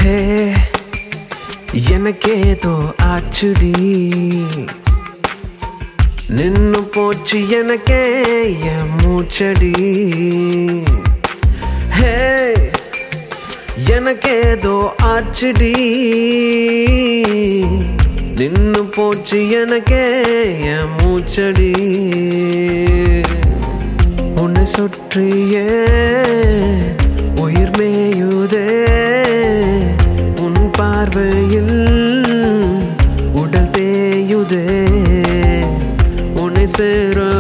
ஹே எனக்கேதோ ஆச்சுடி நின்னு போச்சு எனக்கே என் மூச்சடி ஹே எனக்கேதோ ஆச்சுடி நின்னு போச்சு எனக்கே என் மூச்சடி உன்னை சுற்றியே உயிர் மேயுதே உன் பார்வையில் உடல் தேயுதே உன்னை சேர